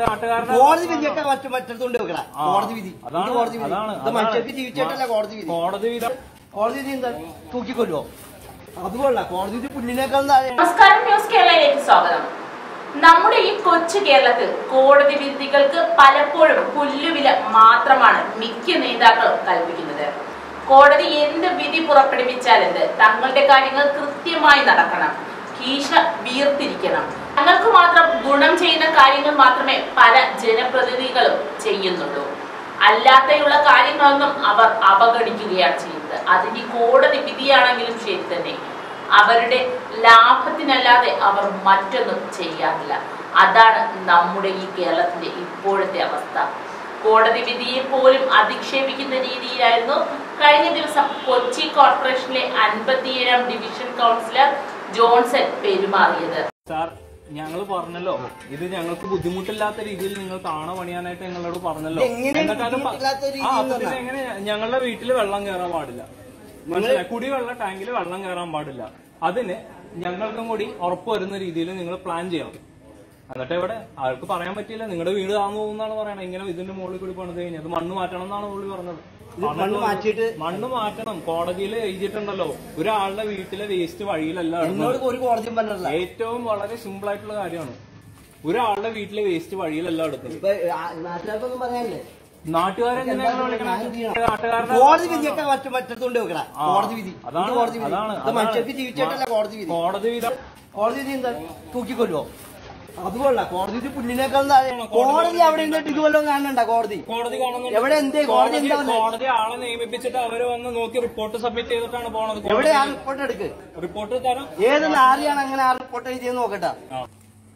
നാട്ടുകാരുടെ കോടതി വിധിയൊക്കെ മറ്റു മറ്റടുത്തോണ്ട് വെക്കണ ആ, കോടതി വിധി അതാണ് ഇത് കോടതി വിധി അതാണ് ഇത് മനുഷ്യർക്ക് ജീവിച്ചിട്ടല്ല കോടതി വിധി കോടതി വിധി കോടതി വിധി എന്താ തൂക്കിക്കൊല്ലുവോ അതുകൊള്ള കോടതി വിധി പുല്ലിനേക്കാൾ താഴെ നമസ്കാരം ന്യൂസ് കേരളയിലേക്ക് സ്വാഗതം നമ്മുടെ ഈ കൊച്ചു കേരളത്തിൽ കോടതി വിധികൾക്ക് പലപ്പോഴും പുല്ലുവില മാത്രമാണ് മിക്ക നേതാക്കളും കൽപ്പിക്കുന്നത് കോടതി എന്ത് വിധി പുറപ്പെടുവിച്ചാലെന്ത് തങ്ങളുടെ കാര്യങ്ങൾ കൃത്യമായി നടക്കണം കീശ വീർത്തിരിക്കണം തങ്ങൾക്ക് മാത്രം ഗുണം ചെയ്യുന്ന കാര്യങ്ങൾ മാത്രമേ പല ജനപ്രതിനിധികളും ചെയ്യുന്നുള്ളൂ അല്ലാതെയുള്ള കാര്യങ്ങളൊന്നും അവർ അവഗണിക്കുകയാണ് ചെയ്യുന്നത് അതിന് കോടതി വിധിയാണെങ്കിലും ശരി തന്നെ അവരുടെ ലാഭത്തിനല്ലാതെ അവർ മറ്റൊന്നും ചെയ്യാറില്ല അതാണ് നമ്മുടെ ഈ കേരളത്തിന്റെ ഇപ്പോഴത്തെ അവസ്ഥ കോടതി വിധിയെ പോലും അധിക്ഷേപിക്കുന്ന രീതിയിലായിരുന്നു കഴിഞ്ഞ ദിവസം കൊച്ചി കോർപ്പറേഷനിലെ അൻപത്തിയേഴാം ഡിവിഷൻ കൗൺസിലർ ജോൺസൺ പെരുമാറിയത് സാർ ഞങ്ങൾ പറഞ്ഞല്ലോ ഇത് ഞങ്ങൾക്ക് ബുദ്ധിമുട്ടില്ലാത്ത രീതിയിൽ നിങ്ങൾ കാണ പണിയാനായിട്ട് ഞങ്ങളോട് പറഞ്ഞല്ലോ ഇതെങ്ങനെ എന്തൊക്കെ പ- ബുദ്ധിമുട്ടില്ലാത്ത രീതിയിൽ ആ, അപ്പൊ എന്ന് പിന്നെ എങ്ങനെ ഞങ്ങളുടെ വീട്ടിൽ വെള്ളം കയറാൻ പാടില്ല മനസ്സിലായി കുടിവെള്ള ടാങ്കിൽ വെള്ളം കയറാൻ പാടില്ല അതിന് ഞങ്ങൾക്കും കൂടി ഉറപ്പ് വരുന്ന രീതിയിൽ നിങ്ങൾ പ്ലാൻ ചെയ്യണം എന്നിട്ട് ഇവിടെ ആൾക്ക് പറയാൻ പറ്റില്ല നിങ്ങളുടെ വീട് താന്നു പോകുന്നാണ് പറയണത് ഇങ്ങനെ ഇതിന്റെ മുകളിൽ കൂടി പണിത് കഴിഞ്ഞത് മണ്ണ് മാറ്റണം എന്നാണ് പുള്ളി പറഞ്ഞത് ഇത് മണ്ണ് മാറ്റിയിട്ട് മണ്ണ് മാറ്റണം കോടതിയിൽ എഴുതിയിട്ടുണ്ടല്ലോ ഒരാളുടെ വീട്ടിലെ വേസ്റ്റ് വഴിയിലല്ല ഇടുന്നത്. എന്നോട് ഒരു കോടതിയും പറഞ്ഞില്ല ഏറ്റവും വളരെ സിമ്പിൾ ആയിട്ടുള്ള കാര്യമാണ് ഒരാളുടെ വീട്ടിലെ വേസ്റ്റ് വഴിയിലല്ല എടുക്കുന്നത് ഇപ്പൊ ആ, നാട്ടുകാർക്കൊന്നും പറയാനില്ലേ നാട്ടുകാരെ എന്തിനാ ഞങ്ങൾ വിളിക്കണേ? നാട്ടുകാരുടെ കോടതി വിധിയൊക്കെ മറ്റു മറ്റടുത്തോണ്ട് വെക്കണ ആ, കോടതി വിധി അതാണ് ഇത് കോടതി വിധി അതാണ് ഇത് മനുഷ്യർക്ക് ജീവിച്ചിട്ടല്ല കോടതി വിധി കോടതി വിധി കോടതി വിധി എന്താ തൂക്കിക്കൊല്ലുവോ അതുകൊള്ള കോടതി വിധി പുല്ലിനേക്കാൾ താഴെ കോടതി അവിടെ നിന്നിട്ട് ഇതുവല്ലോ കാണണ്ട കോടതി കോടതി കാണുന്നുണ്ട് എവിടെ എന്തേ കോടതി എന്താ പറഞ്ഞത്? കോടതി ആളെ നിയമിപ്പിച്ചിട്ട് അവര് വന്ന് നോക്കി റിപ്പോർട്ട് സബ്മിറ്റ് ചെയ്തിട്ടാണ് പോണത് എവിടെ ആ റിപ്പോർട്ട് എടുക്ക് റിപ്പോർട്ട് തരാം ഏത് നാറിയാണ് അങ്ങനെ ആ റിപ്പോർട്ട് എഴുതിയെന്ന് നോക്കട്ടെ ആ.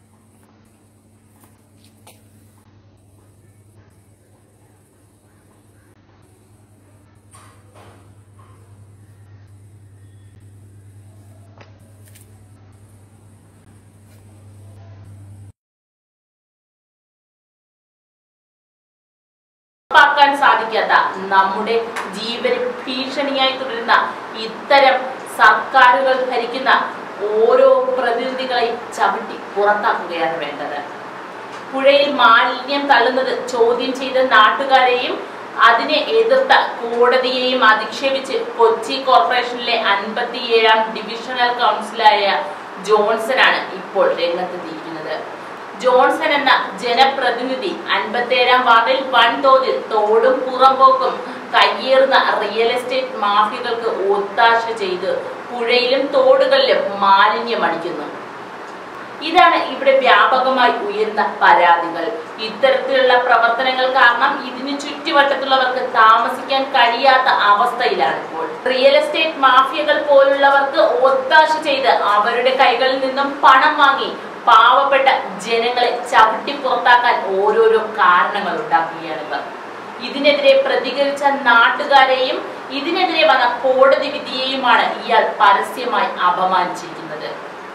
ഉറപ്പാക്കാൻ സാധിക്കാത്ത നമ്മുടെ ജീവന് ഭീഷണിയായി തുടരുന്ന ഇത്തരം സർക്കാരുകൾ ഭരിക്കുന്ന ഓരോ പ്രതിനിധികളെയും ചവിട്ടി പുറത്താക്കുകയാണ് വേണ്ടത് പുഴയിൽ മാലിന്യം തള്ളുന്നത് ചോദ്യം ചെയ്ത നാട്ടുകാരെയും അതിനെ എതിർത്ത കോടതിയെയും അധിക്ഷേപിച്ച് കൊച്ചി കോർപ്പറേഷനിലെ അൻപത്തിയേഴാം ഡിവിഷണൽ കൗൺസിലായ ജോൺസനാണ് ഇപ്പോൾ രംഗത്തെത്തിയിരിക്കുന്നത് ജോൺസൺ എന്ന ജനപ്രതിനിധി അൻപത്തേഴാം വാർഡിൽ വൻതോതിൽ തോടും പുറമ്പോക്കും കയ്യേറുന്ന റിയൽ എസ്റ്റേറ്റ് മാഫിയകൾക്ക് ഒത്താശ ചെയ്ത് പുഴയിലും തോടുകളിലും മാലിന്യം അടിക്കുന്നു ഇതാണ് ഇവിടെ വ്യാപകമായി ഉയരുന്ന പരാതികൾ ഇത്തരത്തിലുള്ള പ്രവർത്തനങ്ങൾ കാരണം ഇതിന് ചുറ്റുവട്ടത്തുള്ളവർക്ക് താമസിക്കാൻ കഴിയാത്ത അവസ്ഥയിലാണ് ഇപ്പോൾ റിയൽ എസ്റ്റേറ്റ് മാഫിയകൾ പോലുള്ളവർക്ക് ഒത്താശ ചെയ്ത് അവരുടെ കൈകളിൽ നിന്നും പണം വാങ്ങി പാവപ്പെട്ട ജനങ്ങളെ ചവിട്ടി പുറത്താക്കാൻ ഓരോരോ കാരണങ്ങൾ ഉണ്ടാക്കുകയാണ് ഇവർ ഇതിനെതിരെ പ്രതികരിച്ച നാട്ടുകാരെയും ഇതിനെതിരെ വന്ന കോടതി വിധിയെയുമാണ് ഇയാൾ പരസ്യമായി അപമാനിച്ചിരിക്കുന്നത്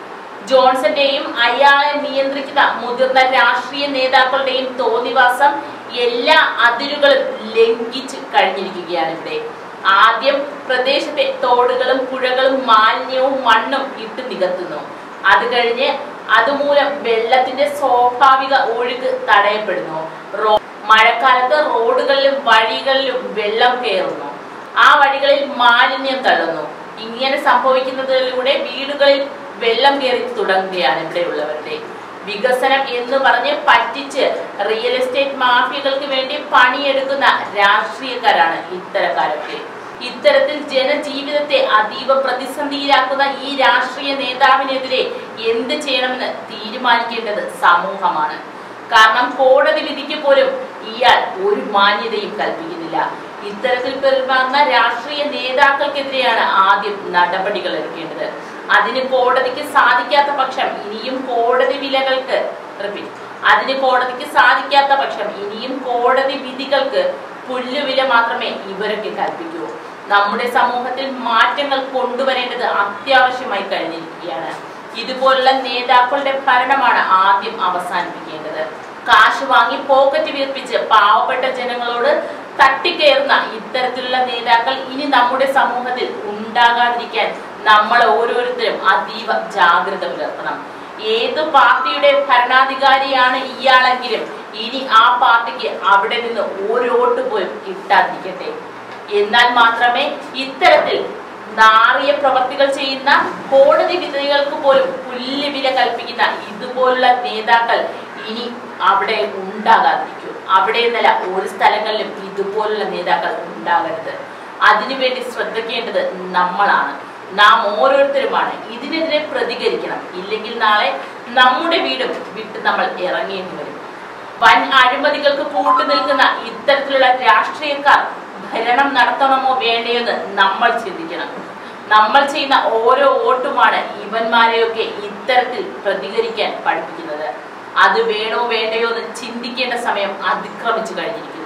ജോൺസന്റെയും അയാളെ നിയന്ത്രിക്കുന്ന മുതിർന്ന രാഷ്ട്രീയ നേതാക്കളുടെയും തോന്നിവാസം എല്ലാ അതിരുകളും ലംഘിച്ച് കഴിഞ്ഞിരിക്കുകയാണ് ഇവിടെ ആദ്യം പ്രദേശത്തെ തോടുകളും പുഴകളും മാലിന്യവും മണ്ണും ഇട്ട് നികത്തുന്നു അത് കഴിഞ്ഞ് അതുമൂലം വെള്ളത്തിന്റെ സ്വാഭാവിക ഒഴുക്ക് തടയപ്പെടുന്നു റോ- മഴക്കാലത്ത് റോഡുകളിലും വഴികളിലും വെള്ളം കയറുന്നു ആ വഴികളിൽ മാലിന്യം തള്ളുന്നു ഇങ്ങനെ സംഭവിക്കുന്നതിലൂടെ വീടുകളിൽ വെള്ളം കയറി തുടങ്ങുകയാണ് ഇവിടെയുള്ളവരുടെ വികസനം എന്ന് പറഞ്ഞ് പറ്റിച്ച് റിയൽ എസ്റ്റേറ്റ് മാഫിയകൾക്ക് വേണ്ടി പണിയെടുക്കുന്ന രാഷ്ട്രീയക്കാരാണ് ഇത്തരക്കാരൊക്കെ ഇത്തരത്തിൽ ജനജീവിതത്തെ അതീവ പ്രതിസന്ധിയിലാക്കുന്ന ഈ രാഷ്ട്രീയ നേതാവിനെതിരെ എന്ത് ചെയ്യണമെന്ന് തീരുമാനിക്കേണ്ടത് സമൂഹമാണ് കാരണം കോടതി വിധിക്ക് പോലും ഇയാൾ ഒരു മാന്യതയും കൽപ്പിക്കുന്നില്ല ഇത്തരത്തിൽ പെരുമാറുന്ന രാഷ്ട്രീയ നേതാക്കൾക്കെതിരെയാണ് ആദ്യം നടപടികൾ എടുക്കേണ്ടത് അതിന് കോടതിക്ക് സാധിക്കാത്ത പക്ഷം ഇനിയും കോടതി വിലകൾക്ക് റിപ്പീറ്റ് അതിന് കോടതിക്ക് സാധിക്കാത്ത പക്ഷം ഇനിയും കോടതി വിധികൾക്ക് പുല്ലുവില മാത്രമേ ഇവരൊക്കെ കൽപ്പിക്കൂ നമ്മുടെ സമൂഹത്തിൽ മാറ്റങ്ങൾ കൊണ്ടുവരേണ്ടത് അത്യാവശ്യമായി കഴിഞ്ഞിരിക്കുകയാണ് ഇതുപോലുള്ള നേതാക്കളുടെ ഭരണമാണ് ആദ്യം അവസാനിപ്പിക്കേണ്ടത് കാശ് വാങ്ങി പോക്കറ്റ് വീർപ്പിച്ച് പാവപ്പെട്ട ജനങ്ങളോട് തട്ടിക്കയറുന്ന ഇത്തരത്തിലുള്ള നേതാക്കൾ ഇനി നമ്മുടെ സമൂഹത്തിൽ ഉണ്ടാകാതിരിക്കാൻ നമ്മൾ ഓരോരുത്തരും അതീവ ജാഗ്രത പുലർത്തണം ഏത് പാർട്ടിയുടെ ഭരണാധികാരിയാണ് ഇയാളെങ്കിലും ഇനി ആ പാർട്ടിക്ക് അവിടെ നിന്ന് ഒരു വോട്ട് പോലും കിട്ടാതിരിക്കട്ടെ എന്നാൽ മാത്രമേ ഇത്തരത്തിൽ നാറിയ പ്രവർത്തികൾ ചെയ്യുന്ന കോടതി വിധികൾക്ക് പോലും പുല്ല് വില കൽപ്പിക്കുന്ന ഇതുപോലുള്ള നേതാക്കൾ ഇനി അവിടെ ഉണ്ടാകാതിരിക്കൂ അവിടെ എന്നല്ല ഒരു സ്ഥലങ്ങളിലും ഇതുപോലുള്ള നേതാക്കൾ ഉണ്ടാകരുത് അതിനുവേണ്ടി ശ്രദ്ധിക്കേണ്ടത് നമ്മളാണ് നാം ഓരോരുത്തരുമാണ് ഇതിനെതിരെ പ്രതികരിക്കണം ഇല്ലെങ്കിൽ നാളെ നമ്മുടെ വീടും വിട്ട് നമ്മൾ ഇറങ്ങേണ്ടി വരും വൻ അഴിമതികൾക്ക് കൂട്ടു നിൽക്കുന്ന ഇത്തരത്തിലുള്ള രാഷ്ട്രീയക്കാർ ഭരണം നടത്തണമോ വേണ്ടയോ എന്ന് നമ്മൾ ചിന്തിക്കണം നമ്മൾ ചെയ്യുന്ന ഓരോ വോട്ടുമാണ് ഇവന്മാരെയൊക്കെ ഇത്തരത്തിൽ പ്രതികരിക്കാൻ പഠിപ്പിക്കുന്നത് അത് വേണോ വേണ്ടയോ എന്ന് ചിന്തിക്കേണ്ട സമയം അതിക്രമിച്ചു കഴിഞ്ഞിരിക്കുന്നു